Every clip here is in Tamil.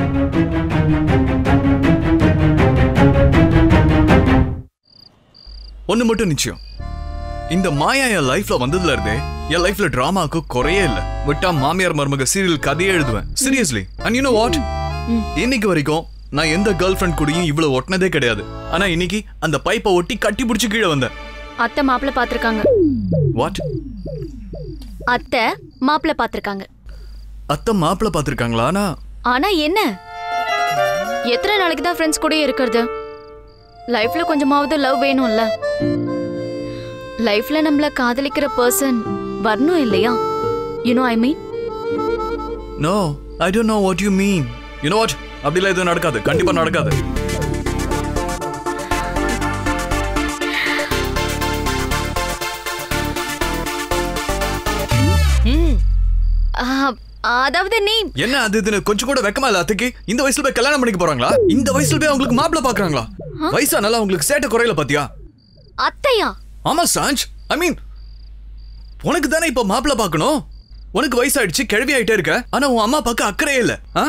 ஒண்ணு மட்டும் நிச்சயம் இந்த மாயா என் லைஃப்ல வந்ததுல இருந்தே என் லைஃப்ல டிராமாக்கு குறையே இல்ல விட்டா மாமியார் மருமக சீரியல் கதையே எழுதுவேன் seriously and you know what இன்னைக்கு வரைக்கும் நான் எந்த கேர்ள் ஃப்ரெண்ட் கூடயும் இவ்வளவு ஒட்டினதே கிடையாது ஆனா இன்னைக்கு அந்த பைப்பை ஒட்டி கட்டி பிடிச்சு கீழே வந்தேன் அத்தை மாப்பிள்ள பாத்திருக்காங்க வாட் அத்தை மாப்பிள்ள பாத்திருக்காங்க அத்தை மாப்பிள்ள பாத்திருக்காங்களா ஆனா ஆனா என்ன எத்தனை நாளைக்கு தான் ஃப்ரெண்ட்ஸ் கூட இருக்கிறது லைஃப்ல கொஞ்சமாவது லவ் வேணும்ல லைஃப்ல நம்மள காதலிக்கிற பர்சன் வரணும் இல்லையா you I mean no I don't know what you mean you know what அப்படிலாம் எதுவும் நடக்காது கண்டிப்பா நடக்காது அதாவது நீ என்ன அது இதுன்னு கொஞ்சம் கூட வெக்கமா இல்ல அத்தைக்கு இந்த வயசுல போய் கல்யாணம் பண்ணிக்க போறாங்களா இந்த வயசுல போய் அவங்களுக்கு மாப்பிள்ள பாக்குறாங்களா வயசா நல்லா உங்களுக்கு சேட்டை குறையில பாத்தியா அத்தையா ஆமா சாஞ்ச் ஐ மீன் உனக்கு தானே இப்ப மாப்பிள்ள பார்க்கணும் உனக்கு வயசாயிடுச்சு கிழவி ஆயிட்டே இருக்க ஆனா உன் அம்மா பார்க்க அக்கறையே இல்ல ஆ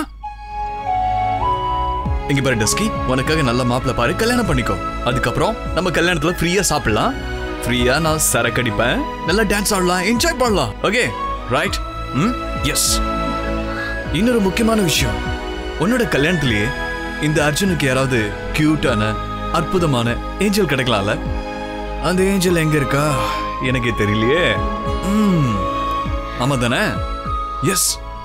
இங்க பாரு டஸ்கி உனக்காக நல்ல மாப்பிள்ள பாரு கல்யாணம் பண்ணிக்கோ அதுக்கப்புறம் நம்ம கல்யாணத்துல ஃப்ரீயா சாப்பிடலாம் ஃப்ரீயா நான் சரக்கு அடிப்பேன் நல்லா டான்ஸ் ஆடலாம் என்ஜாய் பண்ணலாம் ஓகே ரைட் ம் எஸ் இன்னொரு முக்கியமான விஷயம் உன்னோட கல்யாணத்திலேயே இந்த அர்ஜுனுக்கு யாராவது கியூட்டான அற்புதமான ஏஞ்சல் கிடைக்கலாம்ல அந்த ஏஞ்சல் எங்க இருக்கா எனக்கே தெரியலையே ம் ஆமா தானே எஸ்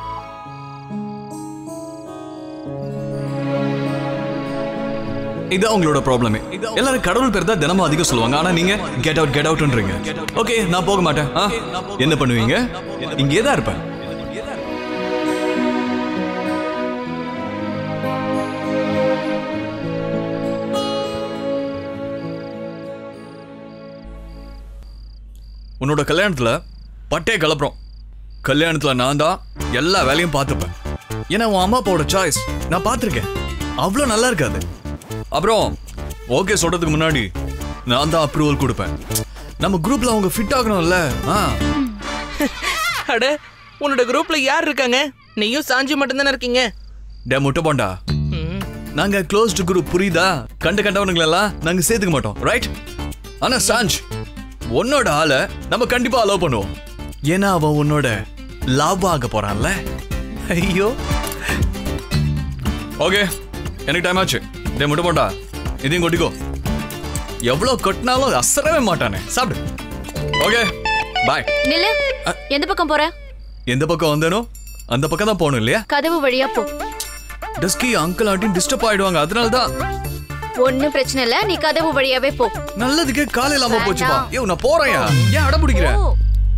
இதான் உங்களோட ப்ராப்ளமே எல்லாரும் கடவுள் பேர் தான் தினமும் அதிகம் சொல்லுவாங்க ஆனா நீங்க கெட் அவுட் கெட் அவுட்ன்றீங்க ஓகே நான் போக மாட்டேன் ஆ, என்ன பண்ணுவீங்க இங்கே தான் இருப்பேன் உன்னோட கல்யாணத்துல பட்டே கலப்புறோம் கல்யாணத்துல நான் தான் எல்லா வேலையும் பார்த்துப்பேன் ஏன்னா உன் அம்மா அப்பாவோட சாய்ஸ் நான் பார்த்துருக்கேன் அவ்வளோ நல்லா இருக்காது அப்புறம் ஓகே சொல்றதுக்கு முன்னாடி நான் தான் அப்ரூவல் கொடுப்பேன் நம்ம குரூப்ல அவங்க ஃபிட் ஆகணும்ல ஆ அட உன்னோட குரூப்ல யார் இருக்காங்க நீயும் சாஞ்சி மட்டும்தானே இருக்கீங்க டே முட்டை போண்டா ம். நாங்க க்ளோஸ்டு குரூப் புரியுதா கண்ட கண்டவனுங்களெல்லாம் நாங்க சேர்த்துக்க மாட்டோம் ரைட் ஆனா சாஞ்ச் உன்னோட ஆளை நம்ம கண்டிப்பா அலோவ் பண்ணுவோம் ஏன்னா அவன் உன்னோட லாபம் ஆக போறான்ல ஐயோ ஓகே எனக்கு டைம் ஆச்சு டே முட்டை போண்டா இதையும் கொட்டிக்கோ எவ்வளவு கொட்டினாலும் அது அசரவே மாட்டானே சாப்பிடு ஓகே பாய் நில்லு எந்த பக்கம் போற எந்த பக்கம் வந்தேனோ அந்த பக்கம் தான் போகணும் இல்லையா கதவு வழியா போ டஸ்கி அங்கிள் ஆண்டியும் டிஸ்டர்ப் ஆயிடுவாங்க அதனால தான் ஒண்ணும் பிரச்சனை இல்ல நீ கதவு வழியாவே போ நல்லதுக்கே காலை இல்லாம போச்சுப்பா வேண்டாம். ஐயோ நான் போறேன்யா ஏன் அடம் பிடிக்கிற ஓ.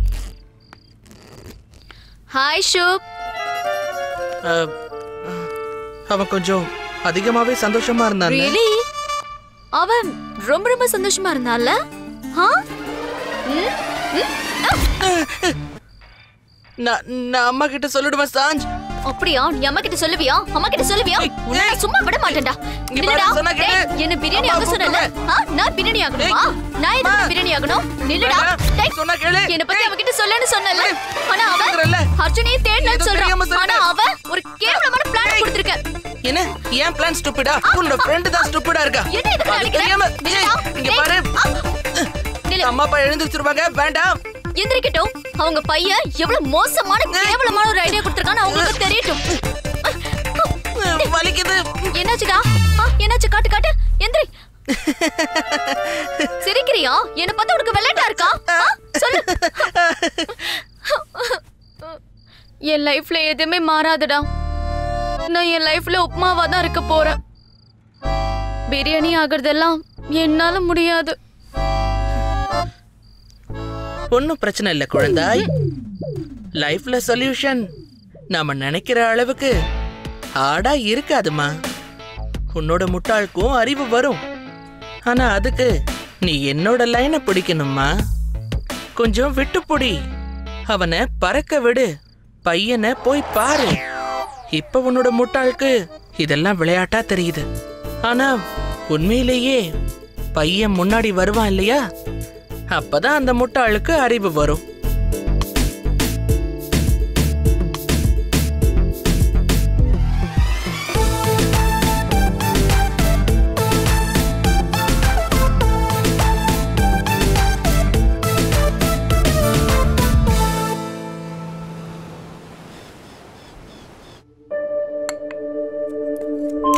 ஹாய் ஷூப் அஹ், அவன் கொஞ்சம் அதிகமாவே சந்தோஷமா இருந்தான் ரியலி அவன் ரொம்ப ரொம்ப சந்தோஷமா இருந்தான்ல ஆ? ம்? ம்? ஆ! நான் நான் அம்மா கிட்ட சொல்லிடுவேன் சாஞ்ச் அப்படியா நீ அம்மா கிட்ட சொல்லுவியா அம்மா கிட்ட சொல்லுவியா ஏய், உன்னை நான் ஏய். சும்மா விட மாட்டேன்டா இங்க நில்லுடா பாரு, சொன்னா கேளு. டேய், என்ன பிரியாணி அம்மா ஆக சொன்னல ஆ, நான் பிரியாணி ஆகணுமா நான் எதுக்கு அம்மா. பிரியாணி ஆகணும் நில்லுடா வேண்டாம். டேய், சொன்னா கேளு. என்ன பத்தி அவ கிட்ட சொல்லன்னு சொன்னல ஏய், ஆனா அவ கேக்குறல்ல? அர்ஜுனே தேடணும்னு ஏதோ தெரியாம சொல்றான் ஆனா சொல்லிட்டேன். அவ ஒரு கேவலமான பிளான் ஏய். கொடுத்திருக்க என்ன ஏன் பிளான் ஸ்டூபிடா உன்னோட ஃப்ரெண்ட் தான் ஸ்டூபிடா இருக்கா என்ன இதுக்கு அது அடிக்கிற? தெரியாம நில்லுடா. ஏய், இங்க டேய். பாரு நில்லு அம்மா அப்பா எழுந்திருச்சிருவாங்க வேண்டாம் எந்திரிக்கட்டும் அவங்க பையன் எவ்வளவு மோசமான கேவலமான ஒரு ஐடியா கொடுத்திருக்கான்னு அவங்களுக்கு தெரியட்டும் அஹ், வலிக்குது என்னாச்சுடா ஆ, என்னாச்சு காட்டு காட்டு எந்திரி சிரிக்கிறியா என்ன பார்த்தா உனக்கு விளையாட்டா இருக்கா ஆ, சொல்லு என் லைஃப்ல எதுவுமே மாறாதுடா நான் என் லைஃப்ல உப்புமாவா தான் இருக்க போறேன் பிரியாணி ஆகுறதெல்லாம் என்னால முடியாது ஒன்றும் பிரச்சனை இல்லை குழந்தாய் லைஃப்ல சொல்யூஷன் நாம நினைக்கிற அளவுக்கு ஹார்டா இருக்காதுமா உன்னோட முட்டாளுக்கும் அறிவு வரும் ஆனா அதுக்கு நீ என்னோட லைனை பிடிக்கணுமா கொஞ்சம் விட்டு புடி அவனை பறக்க விடு பையனை போய் பாரு இப்ப உன்னோட முட்டாளுக்கு இதெல்லாம் விளையாட்டா தெரியுது ஆனா உண்மையிலேயே பையன் முன்னாடி வருவான் இல்லையா அப்பதான் அந்த முட்டாளுக்கு அறிவு வரும்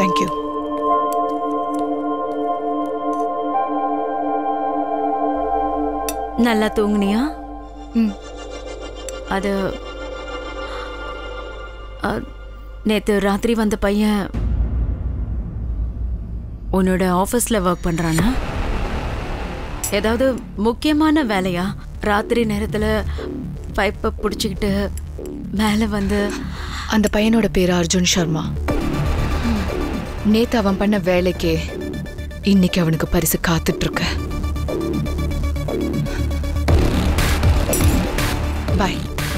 தேங்க்யூ நல்லா தூங்குனியா ம் அது அ, நேத்து ராத்திரி வந்த பையன் உன்னோட ஆஃபீஸில் ஒர்க் பண்ணுறானா ஏதாவது முக்கியமான வேலையா ராத்திரி நேரத்தில் பைப்பை பிடிச்சிக்கிட்டு மேலே வந்து அந்த பையனோட பேர் அர்ஜுன் சர்மா நேத்து அவன் பண்ண வேலைக்கே இன்னைக்கு அவனுக்கு பரிசு காத்துட்டு இருக்கு பாய்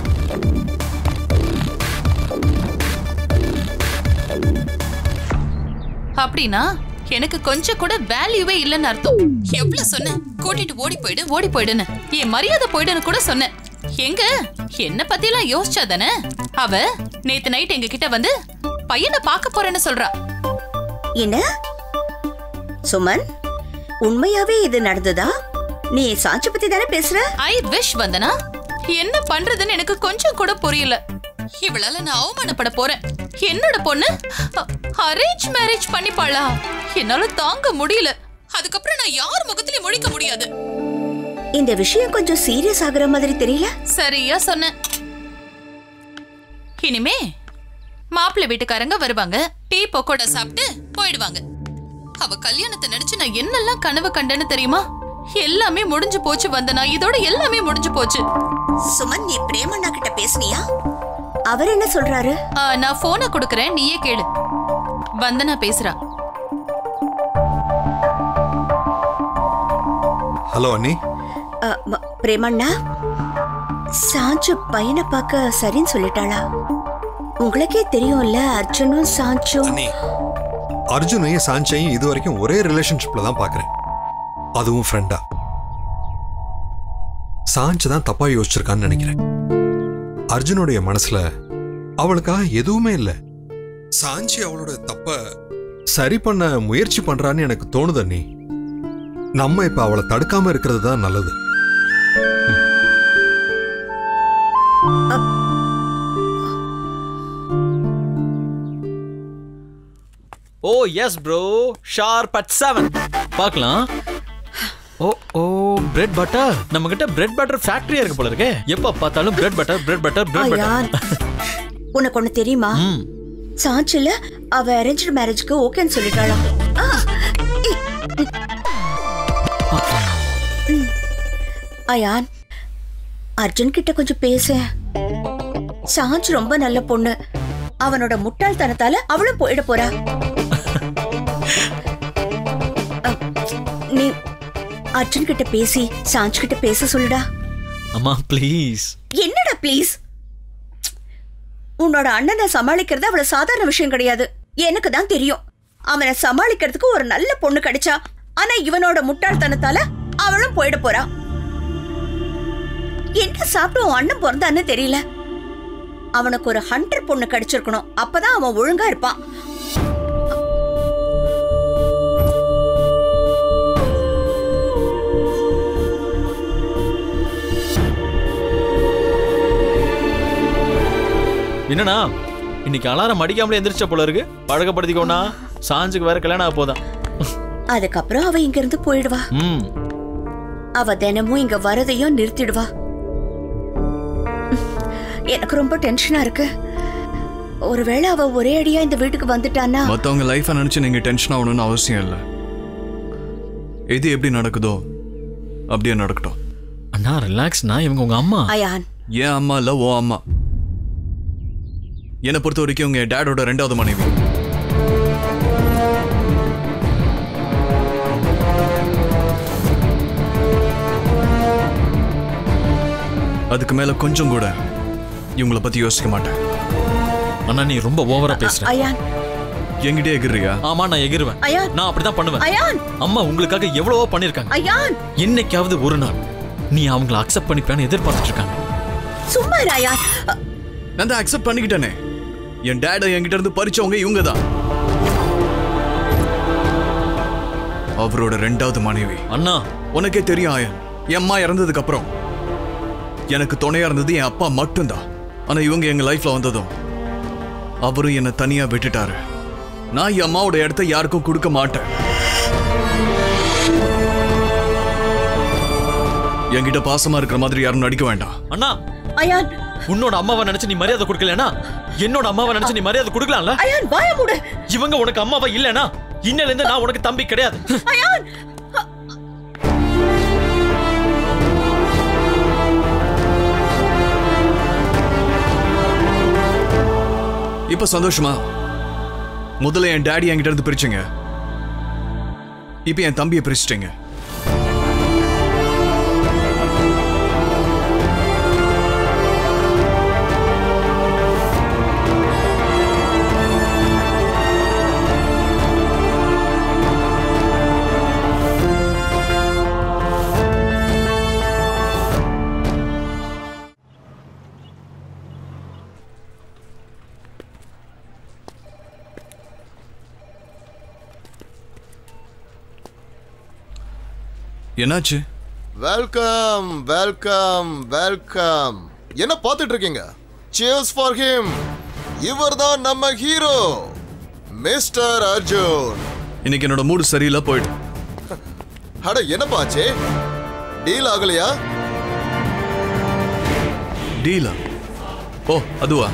அப்படின்னா எனக்கு கொஞ்சம் கூட வேல்யூவே இல்லைன்னு அர்த்தம் எவ்வளவு சொன்னேன் கூட்டிட்டு ஓடி போயிடு ஓடி போயிடுன்னு என் மரியாதை போயிடுன்னு கூட சொன்னேன் எங்க என்ன பத்தி எல்லாம் யோசிச்சா தானே அவ நேத்து நைட் எங்க கிட்ட வந்து பையனை பார்க்க போறேன்னு சொல்றா என்ன சுமன் உண்மையாவே இது நடந்ததா நீ சாட்சி பத்தி தானே பேசுற ஐ விஷ் வந்தனா என்ன பண்றதுன்னு எனக்கு கொஞ்சம் கூட புரியல இவளால நான் அவமானப்பட போறேன் என்னோட பொண்ணு அரேஞ்ச் மேரேஜ் பண்ணிப்பாளா என்னால தாங்க முடியல அதுக்கப்புறம் நான் யார் முகத்திலயும் முழிக்க முடியாது இந்த விஷயம் கொஞ்சம் சீரியஸ் ஆகுற மாதிரி தெரியல சரியா சொன்ன இனிமே மாப்பிள்ளை வீட்டுக்காரங்க வருவாங்க டீ பக்கோடா சாப்பிட்டு போயிடுவாங்க அவ கல்யாணத்தை நினைச்சு நான் என்னெல்லாம் கனவு கண்டேன்னு தெரியுமா எல்லாமே முடிஞ்சு போச்சு வந்தனா இதோட எல்லாமே முடிஞ்சு போச்சு சுமன் நீ பிரேமண்ணா கிட்ட பேசுனியா அவர் என்ன சொல்றாரு ஆ, நான் போனை கொடுக்கறேன் நீயே கேளு வந்தனா பேசுறா ஹலோ அண்ணி அ, ம- பிரேமண்ணா சாஞ்சு பையனை பார்க்க சரின்னு சொல்லிட்டாளா உங்களுக்கே தெரியும்ல அர்ஜுனும் சாஞ்சும் அண்ணி அர்ஜுனையும் சாஞ்சையும் இது வரைக்கும் ஒரே ரிலேஷன்ஷிப்ல தான் பார்க்கறேன் அதுவும் ஃப்ரெண்டா சாஞ்சு தான் தப்பா யோசிச்சிருக்கான்னு நினைக்கிறேன் அர்ஜுனுடைய மனசுல அவளுக்காக எதுவுமே இல்லை சாஞ்சி அவளோட தப்ப சரி பண்ண முயற்சி பண்றான்னு எனக்கு தோணுது அண்ணி நம்ம இப்ப அவளை தடுக்காம இருக்கிறது தான் நல்லது oh yes bro sharp at seven பார்க்கலாம் ஓ ஓ பிரெட் பட்டர் நம்ம கிட்ட பிரெட் பட்டர் ஃபேக்டரியா இருக்கு போல இருக்கே எப்ப பார்த்தாலும் bread butter bread butter bread ஐயான் பட்டர் உனக்கு ஒண்ணு தெரியுமா ம் சாஞ்சில அவ அரேஞ்ச் மேரேஜ்க்கு ஓகேன்னு சொல்லிட்டாளா ஆ, இ- ம். அயான் அர்ஜுன் கிட்ட கொஞ்சம் பேச சாஞ்ச் ரொம்ப நல்ல பொண்ணு அவனோட முட்டாள்தனத்தால அவளும் போயிட போறா அ, நீ அர்ஜுன் கிட்ட பேசி சாஞ்ச் கிட்ட பேச சொல்லுடா அம்மா ப்ளீஸ் என்னடா ப்ளீஸ் உன்னோட அண்ணனை சமாளிக்கிறது அவ்வளவு சாதாரண விஷயம் கிடையாது எனக்கு தான் தெரியும் அவனை சமாளிக்கிறதுக்கு ஒரு நல்ல பொண்ணு கிடைச்சா ஆனா இவனோட முட்டாள்தனத்தால அவளும் போயிட போறா என்ன சாப்பிட்டு உன் அண்ணன் பிறந்தான்னு தெரியல அவனுக்கு ஒரு ஹண்டர் பொண்ணு கிடைச்சிருக்கணும் அப்பதான் அவன் ஒழுங்கா இருப்பான் என்னண்ணா இன்னைக்கு அலாரம் அடிக்காமலே எந்திரிச்ச போல இருக்கு பழக்கப்படுத்திக்கோண்ணா சாஞ்சுக்கு வேற கல்யாணம் ஆக போதான் அதுக்கப்புறம் அவ இங்க இருந்து போயிடுவா ம் அவ தினமும் இங்க வரதையும் நிறுத்திடுவா எனக்கு ரொம்ப டென்ஷனா இருக்கு ஒருவேளை அவ ஒரே அடியா இந்த வீட்டுக்கு வந்துட்டான்னா மத்தவங்க லைஃபை நினைச்சு நீங்க டென்ஷன் ஆகணும்னு அவசியம் இல்லை எது எப்படி நடக்குதோ அப்படியே நடக்கட்டும் அண்ணா ரிலாக்ஸ்ண்ணா இவங்க உங்க அம்மா அயான் ஏன் அம்மா இல்ல ஓ அம்மா என்னை பொறுத்த வரைக்கும் உங்க டேடோட ரெண்டாவது மனைவி அதுக்கு மேல கொஞ்சம் கூட இவங்கள பத்தி யோசிக்க மாட்டேன் அண்ணா நீ ரொம்ப ஓவரா பேசுற அயான் என்கிட்டே எகிறியா ஆமா நான் எகிருவேன் அயான் நான் அப்படிதான் பண்ணுவேன் அயான் அம்மா உங்களுக்காக எவ்வளவோ பண்ணிருக்காங்க அயான் என்னைக்காவது ஒரு நாள் நீ அவங்கள அக்செப்ட் பண்ணிப்பேன்னு எதிர்பார்த்துட்டு இருக்காங்க சும்மா இரு அயான் அ, நான் தான் அக்செப்ட் பண்ணிக்கிட்டேனே என் டேட என்கிட்ட இருந்து பறிச்சவங்க இவங்க தான் அவரோட ரெண்டாவது மனைவி அண்ணா உனக்கே தெரியும் ஆயன் என் அம்மா இறந்ததுக்கு அப்புறம் எனக்கு துணையா இருந்தது என் அப்பா மட்டும்தான் ஆனா இவங்க எங்க லைஃப்ல வந்ததும் அவரும் என்னை தனியா விட்டுட்டாரு நான் என் அம்மாவோட இடத்த யாருக்கும் கொடுக்க மாட்டேன் என்கிட்ட பாசமா இருக்கிற மாதிரி யாரும் நடிக்க வேண்டாம் அண்ணா அயான் உன்னோட அம்மாவை நினைச்சு நீ மரியாதை கொடுக்கலனா என்னோட அம்மாவை நினைச்சு நீ மரியாதை கொடுக்கலாம்ல அயான் வாய மூடு இவங்க உனக்கு அம்மாவா இல்லனா இன்னையில இருந்து நான் உனக்கு தம்பி கிடையாது அயான் இப்ப சந்தோஷமா முதல்ல என் டாடி என்கிட்ட இருந்து பிரிச்சுங்க இப்ப என் தம்பியை பிரிச்சிட்டீங்க என்னாச்சு வெல்கம் வெல்கம் வெல்கம் என்ன பார்த்துட்டு இருக்கீங்க சியர்ஸ் ஃபார் ஹிம் இவர்தான் நம்ம ஹீரோ மிஸ்டர் அர்ஜுன் இன்னைக்கு என்னோட மூடு சரியில்லை போயிடு அட என்னப்பா ஆச்சு டீல் ஆகலையா டீலா ஓ அதுவா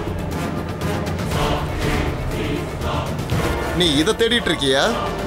நீ இதை தேடிட்டு இருக்கியா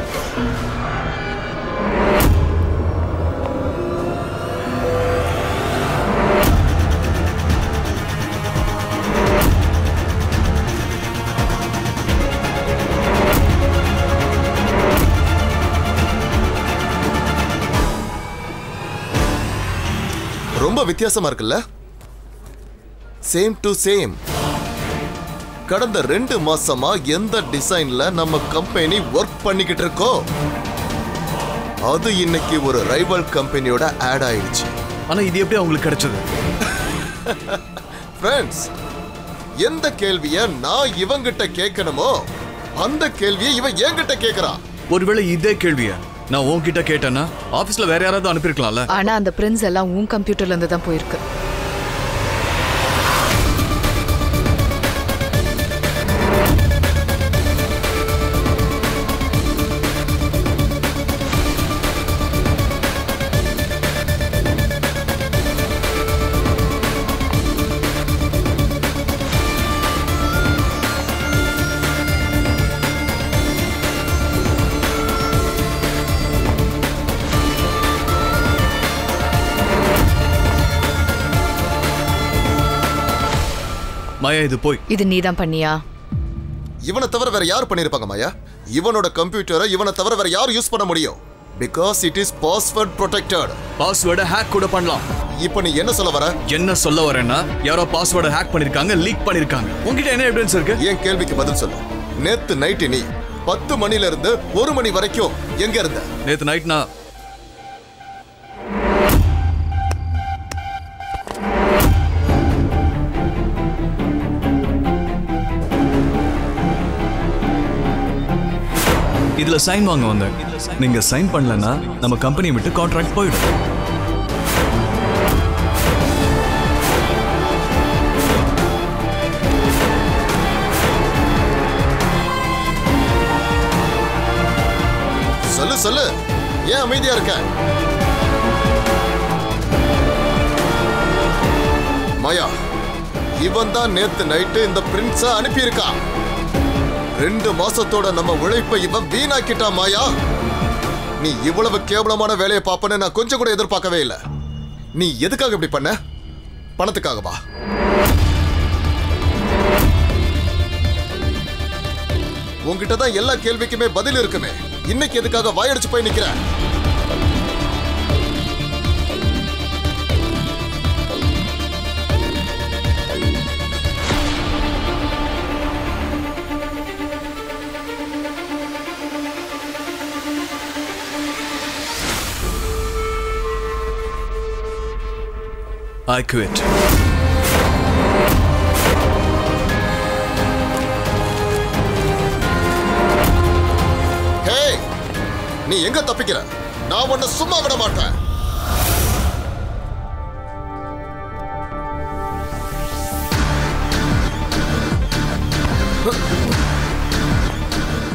ரொம்ப வித்தியாசமா இருக்குல்ல சேம் டு சேம் கடந்த ரெண்டு மாசமா எந்த டிசைன்ல நம்ம கம்பெனி ஒர்க் பண்ணிக்கிட்டு இருக்கோ அது இன்னைக்கு ஒரு ரைவல் கம்பெனியோட ஆட் ஆயிடுச்சு ஆனா இது எப்படி அவங்களுக்கு கிடைச்சது ஃப்ரெண்ட்ஸ் எந்த கேள்விய நான் இவங்கிட்ட கேட்கணுமோ அந்த கேள்வியை இவன் என்கிட்ட கேக்குறான் ஒருவேளை இதே கேள்விய நான் உன்கிட்ட கேட்டேன்னா ஆபீஸ்ல வேற யாராவது அனுப்பியிருக்கலாம்ல ஆனா அந்த பிரின்ஸ் எல்லாம் உன் கம்ப்யூட்டர்ல இருந்து தான் போயிருக்கு மாயா இது போய் இது நீ தான் பண்ணியா இவனை தவிர வேற யார் பண்ணிருப்பாங்க மாயா இவனோட கம்ப்யூட்டரை இவனை தவிர வேற யார் யூஸ் பண்ண முடியும் because it is password protected பாஸ்வேர்டை ஹேக் கூட பண்ணலாம் இப்போ நீ என்ன சொல்ல வர என்ன சொல்ல வரேன்னா யாரோ பாஸ்வேர்டை ஹேக் பண்ணிருக்காங்க லீக் பண்ணிருக்காங்க உங்ககிட்ட என்ன எவிடன்ஸ் இருக்கு என் கேள்விக்கு பதில் சொல்லு நேத்து நைட்டு நீ பத்து மணில இருந்து ஒரு மணி வரைக்கும் எங்க இருந்த நேத்து நைட் நான் இதுல சைன் வாங்க வந்தேன் நீங்க சைன் பண்ணலன்னா நம்ம கம்பெனியை விட்டு கான்ட்ராக்ட் போயிடும் சொல்லு சொல்லு ஏன் அமைதியா இருக்க மாயா இவன் தான் நேத்து நைட்டு இந்த பிரின்ஸ அனுப்பியிருக்கான் ரெண்டு மாசத்தோட நம்ம உழைப்பை இவன் வீணாக்கிட்டான் மாயா நீ இவ்வளவு கேவலமான வேலையை பார்ப்பன்னு நான் கொஞ்சம் கூட எதிர்பார்க்கவே இல்லை நீ எதுக்காக இப்படி பண்ண பணத்துக்காகவா உன்கிட்ட தான் எல்லா கேள்விக்குமே பதில் இருக்குமே இன்னைக்கு எதுக்காக வாயடிச்சு போய் நிக்கிற I quit. ஹே நீ எங்க தப்பிக்கிற நான் உன்னை சும்மா விட மாட்டேன்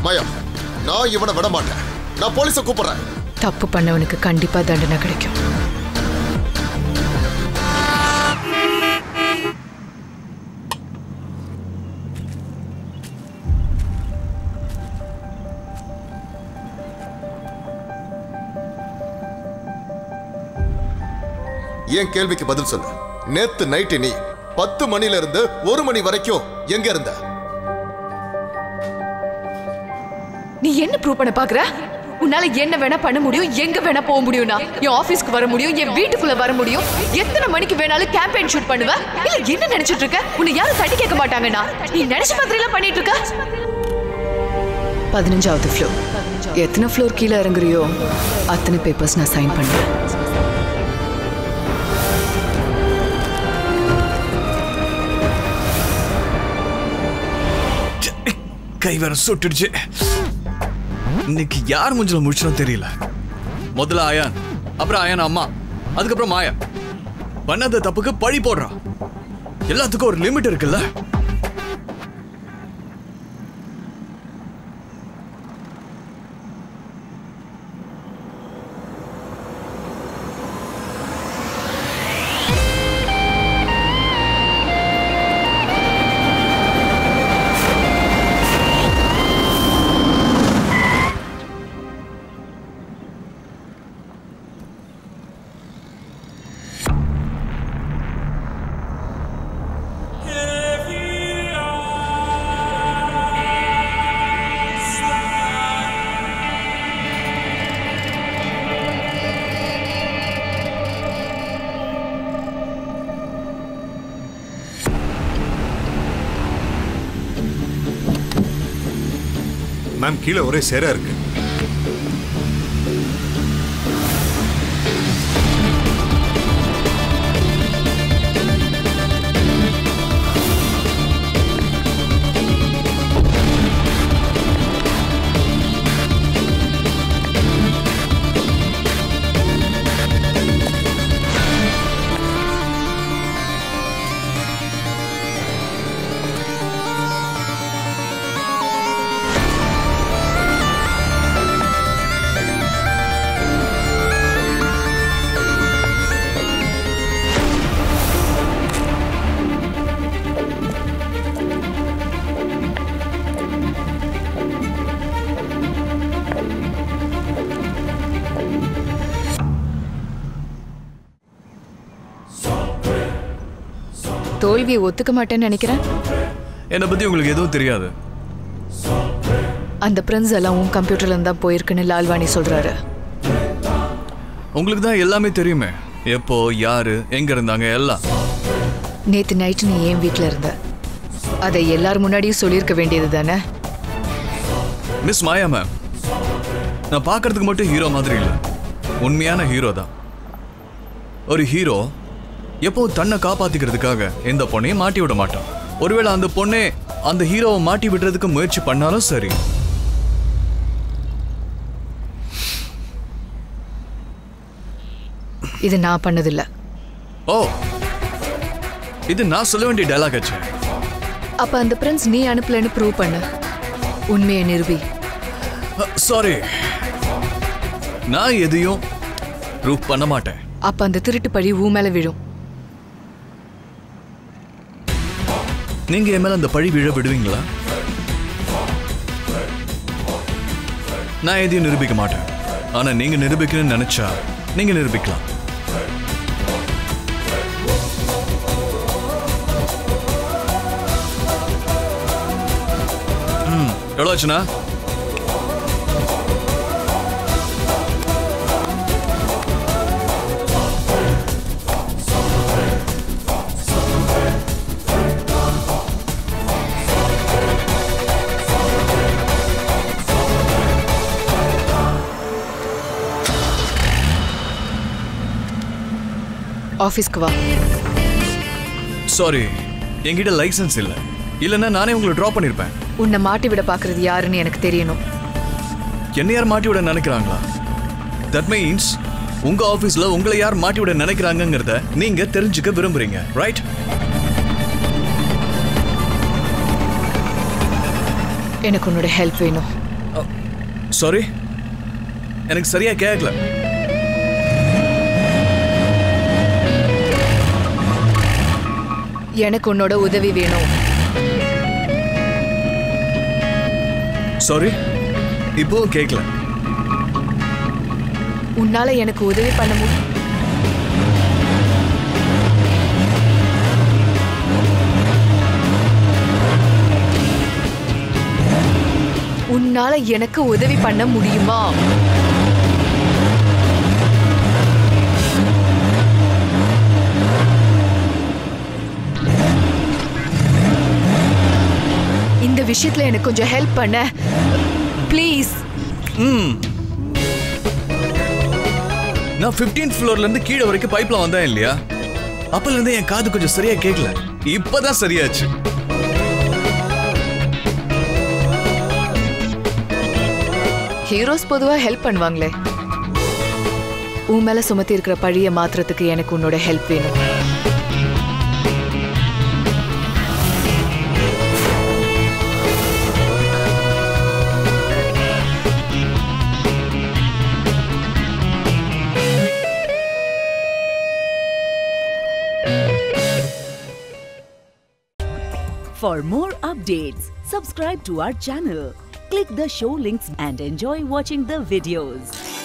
மாயா நான் இவனை விட மாட்டேன் நான் போலீஸை கூப்பிடுறேன் தப்பு பண்ணவனுக்கு கண்டிப்பா தண்டனை கிடைக்கும் என் கேள்விக்கு பதில் சொல்லு நேத்து நைட்டு நீ பத்து மணில இருந்து ஒரு மணி வரைக்கும் எங்க இருந்த நீ என்ன ப்ரூவ் பண்ண பாக்குற உன்னால என்ன வேணா பண்ண முடியும் எங்க வேணா போக முடியும்னா என் ஆபீஸ்க்கு வர முடியும் என் வீட்டுக்குள்ள வர முடியும் எத்தனை மணிக்கு வேணாலும் கேம்பெயின் ஷூட் பண்ணுவ இல்ல என்ன நினைச்சிட்டு இருக்க உன்னை யாரும் தட்டி கேட்க மாட்டாங்கண்ணா நீ நினைச்ச மாதிரி எல்லாம் பண்ணிட்டு இருக்க பதினஞ்சாவது ஃப்ளோர் எத்தனை ஃப்ளோர் கீழே இறங்குறியோ அத்தனை பேப்பர்ஸ் நான் சைன் பண்ணுவேன் கை வேற சுட்டுடுச்சு இன்னைக்கு யார் மூஞ்சில முடிச்சோம் தெரியல முதல்ல ஆயான் அப்புறம் ஆயான் அம்மா அதுக்கப்புறம் மாயா பண்ணாத தப்புக்கு பழி போடுறா எல்லாத்துக்கும் ஒரு லிமிட் இருக்குல்ல மேம் கீழே ஒரே சேரா இருக்கு தோல்வியை ஒத்துக்க மாட்டேன்னு நினைக்கிறேன் என்னை பத்தி உங்களுக்கு எதுவும் தெரியாது அந்த பிரின்ஸ் எல்லாம் உன் கம்ப்யூட்டர்ல இருந்தா போயிருக்குன்னு லால்வாணி சொல்றாரு உங்களுக்கு தான் எல்லாமே தெரியுமே எப்போ யாரு எங்க இருந்தாங்க எல்லாம் நேத்து நைட்டு நீ ஏன் வீட்ல இருந்த அதை எல்லார் முன்னாடியும் சொல்லியிருக்க வேண்டியது தானே மிஸ் மாயா மேம் நான் பார்க்கறதுக்கு மட்டும் ஹீரோ மாதிரி இல்லை உண்மையான ஹீரோ தான் ஒரு ஹீரோ எப்போ தன்னை காப்பாத்திக்கிறதுக்காக எந்த பொண்ணையும் மாட்டி விட மாட்டான் ஒருவேளை அந்த பொண்ணே அந்த ஹீரோவை மாட்டி விடுறதுக்கு முயற்சி பண்ணாலும் சரி இது நான் பண்ணதில்ல ஓ இது நான் சொல்ல வேண்டிய டைலாக் ஆச்சு அப்ப அந்த பிரின்ஸ் நீ அனுப்பலன்னு ப்ரூவ் பண்ணு உண்மையை நிரூபி சாரி நான் எதையும் ப்ரூவ் பண்ண மாட்டேன் அப்ப அந்த திருட்டு பழி ஊ மேல விழும் நீங்க என் மேல அந்த பழி விழ விடுவீங்களா நான் எதையும் நிரூபிக்க மாட்டேன் ஆனா நீங்க நிரூபிக்கணும்னு நினைச்சா நீங்க நிரூபிக்கலாம் ம் எவ்வளோ ஆச்சுண்ணா ஆபீஸ்க்கு வா சாரி என்கிட்ட லைசென்ஸ் இல்லை இல்லைன்னா நானே உங்களை ட்ராப் பண்ணியிருப்பேன் உன்னை மாட்டி விட பாக்குறது யாருன்னு எனக்கு தெரியணும் என்ன யார் மாட்டி விட நினைக்கிறாங்களா தட் மீன்ஸ் உங்க ஆபீஸ்ல உங்களை யார் மாட்டி விட நினைக்கிறாங்கங்கிறத நீங்க தெரிஞ்சுக்க விரும்புறீங்க ரைட் எனக்கு உன்னோட ஹெல்ப் வேணும் சாரி எனக்கு சரியா கேட்கல எனக்கு உன்னோட உதவி வேணும் சாரி இப்போவும் கேட்கல உன்னால எனக்கு உதவி பண்ண முடியும் உன்னால எனக்கு உதவி பண்ண முடியுமா இந்த விஷயத்துல எனக்கு கொஞ்சம் ஹெல்ப் பண்ண ப்ளீஸ் ம் நான் 15th ஃப்ளோர்ல இருந்து கீழே வரைக்கும் பைப்ல வந்தேன் இல்லையா அப்பல இருந்து என் காது கொஞ்சம் சரியா கேட்கல இப்பதான் சரியாச்சு ஹீரோஸ் பொதுவா ஹெல்ப் பண்ணுவாங்களே உன் மேல சுமத்தி இருக்கிற பழிய மாத்துறதுக்கு எனக்கு உன்னோட ஹெல்ப் வேணும் For more updates, subscribe to our channel, click the show links and enjoy watching the videos.